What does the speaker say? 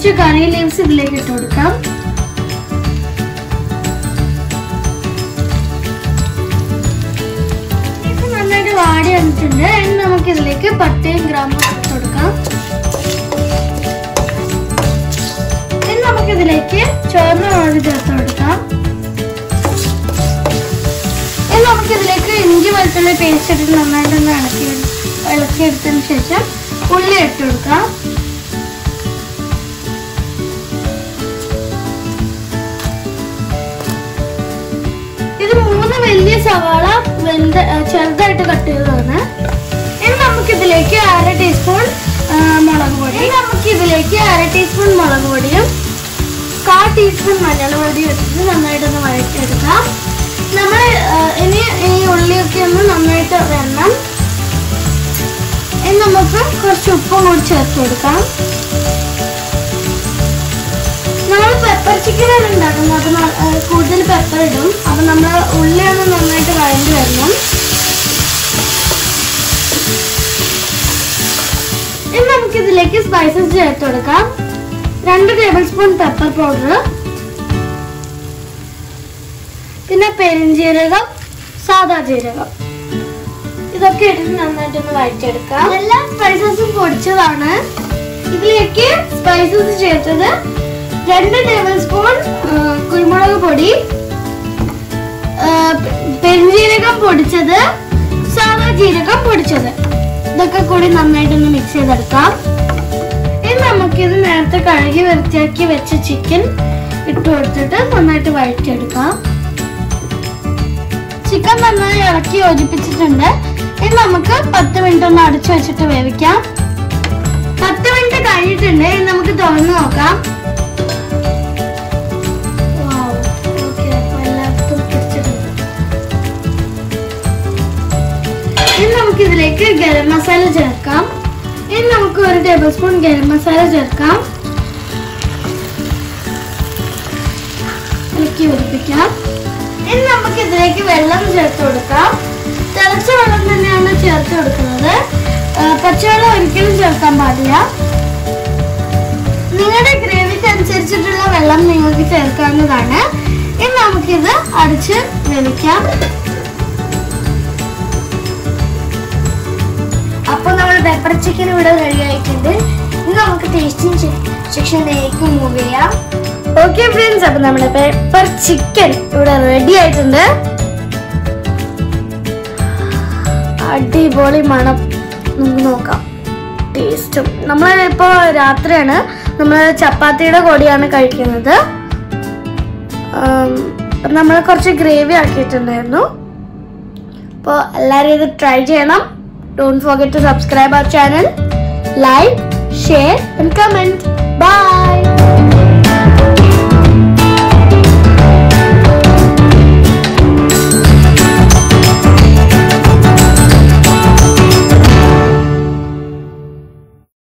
കുറച്ച് കറി ലീവ്സ് ഇതിലേക്ക് ഇട്ട് കൊടുക്കാം ഇത് നന്നായിട്ട് വാടി വന്നിട്ടുണ്ട് ഇനി നമുക്ക് ഇതിലേക്ക് പട്ടയും ഗ്രാമ്പും ഇട്ട് കൊടുക്കാം ഇനി നമുക്ക് ഇതിലേക്ക് ചുവന്ന മുളക് ചേർത്ത് കൊടുക്കാം ഇനി നമുക്ക് ഇതിലേക്ക് ഇഞ്ചി വെളുത്തുള്ളി പേസ്റ്റ് ഇട്ടിട്ട് നന്നായിട്ട് ഒന്ന് ഇളക്കി ഇളക്കിയെടുത്തതിന് ശേഷം ഉള്ളി ഇട്ട് കൊടുക്കാം ഇത് മൂന്ന് വലിയ സവാള വെന്ത ആ, ചെറുതായിട്ട് കട്ട് ചെയ്തതാണ് ഇനി നമുക്ക് ഇതിലേക്ക് അര ടീസ്പൂൺ ആ, മുളക് പൊടി ഇനി നമുക്ക് ഇതിലേക്ക് അര ടീസ്പൂൺ മുളക് പൊടിയും കാ ടീസ്പൂൺ മഞ്ഞൾപ്പൊടിയും ഇട്ടിട്ട് നന്നായിട്ടൊന്ന് വഴറ്റിയെടുക്കാം നമ്മൾ ഇനി ഈ ഉള്ളിയൊക്കെ ഒന്ന് നന്നായിട്ട് വരണം ഇനി നമുക്ക് കുറച്ച് ഉപ്പും കൂടി ചേർത്ത് കൊടുക്കാം നമ്മൾ പെപ്പർ ചിക്കനാണ് ഉണ്ടാക്കുന്നത് അപ്പൊ ന- ആ, കൂടുതൽ പെപ്പർ ഇടും അപ്പൊ നമ്മൾ ഉള്ളി ഒന്ന് നന്നായിട്ട് വഴണ്ടി വരണം ഇനി നമുക്ക് ഇതിലേക്ക് സ്പൈസസ് ചേർത്ത് കൊടുക്കാം രണ്ട് ടേബിൾ സ്പൂൺ പെപ്പർ പൗഡർ പിന്നെ പെരിഞ്ജീരകം സാദാ ജീരകം ഇതൊക്കെ ഇട്ടിട്ട് നന്നായിട്ടൊന്ന് വഴറ്റിയെടുക്കാം എല്ലാ സ്പൈസസും പൊടിച്ചതാണ് ഇതിലേക്ക് സ്പൈസസ് ചേർത്തത് രണ്ട് ടേബിൾ സ്പൂൺ ആ, കുരുമുളക് പൊടി ആ, പെ- പെരുംജീരകം പൊടിച്ചത് സാദാ ജീരകം പൊടിച്ചത് ഇതൊക്കെ കൂടി നന്നായിട്ടൊന്ന് മിക്സ് ചെയ്തെടുക്കാം ഇനി നമുക്കിത് നേരത്തെ കഴുകി വൃത്തിയാക്കി വെച്ച ചിക്കൻ ഇട്ട് കൊടുത്തിട്ട് നന്നായിട്ട് വഴറ്റിയെടുക്കാം ചിക്കൻ നന്നായി ഇളക്കി യോജിപ്പിച്ചിട്ടുണ്ട് ഇനി നമുക്ക് പത്ത് മിനിറ്റ് ഒന്ന് അടച്ചു വെച്ചിട്ട് വേവിക്കാം പത്ത് മിനിറ്റ് കഴിഞ്ഞിട്ടുണ്ട് ഇനി നമുക്ക് തുറന്ന് നോക്കാം Wow, okay, അപ്പൊ എല്ലായിടത്തും പിടിച്ചിട്ടുണ്ട്. ഇനി നമുക്ക് ഇതിലേക്ക് ഗരം മസാല ചേർക്കാം ഇനി നമുക്ക് ഒരു ടേബിൾ സ്പൂൺ ഗരം മസാല ചേർക്കാം ഇളക്കി യോജിപ്പിക്കാം ഇനി നമുക്ക് ഇതിലേക്ക് വെള്ളം ചേർത്ത് കൊടുക്കാം തിളച്ച വെള്ളം തന്നെയാണ് ചേർത്ത് കൊടുക്കുന്നത് ആ, പച്ചവെള്ളം ഒരിക്കലും ചേർക്കാൻ പാടില്ല നിങ്ങളുടെ ഗ്രേവിക്ക് അനുസരിച്ചിട്ടുള്ള വെള്ളം നിങ്ങൾക്ക് ചേർക്കാവുന്നതാണ് ഇനി നമുക്കിത് അടിച്ച് വേവിക്കാം അപ്പോൾ നമ്മൾ പെപ്പർ ചിക്കൻ ഇവിടെ റെഡി ആയിട്ടുണ്ട് ഇനി നമുക്ക് ടേസ്റ്റിംഗ് സെക്ഷനിലേക്ക് മൂവ് ചെയ്യാം ഓക്കെ ഫ്രണ്ട്സ് അപ്പൊ നമ്മുടെ പെപ്പർ ചിക്കൻ ഇവിടെ റെഡി ആയിട്ടുണ്ട് അടിപൊളി മണം നമുക്ക് നോക്കാം ടേസ്റ്റും നമ്മൾ ഇപ്പോൾ രാത്രിയാണ് നമ്മൾ ചപ്പാത്തിയുടെ കൂടെയാണ് കഴിക്കുന്നത് നമ്മൾ കുറച്ച് ഗ്രേവി ആക്കിയിട്ടുണ്ടായിരുന്നു അപ്പോൾ എല്ലാവരും ഇത് ട്രൈ ചെയ്യണം don't forget to subscribe our channel like share and comment by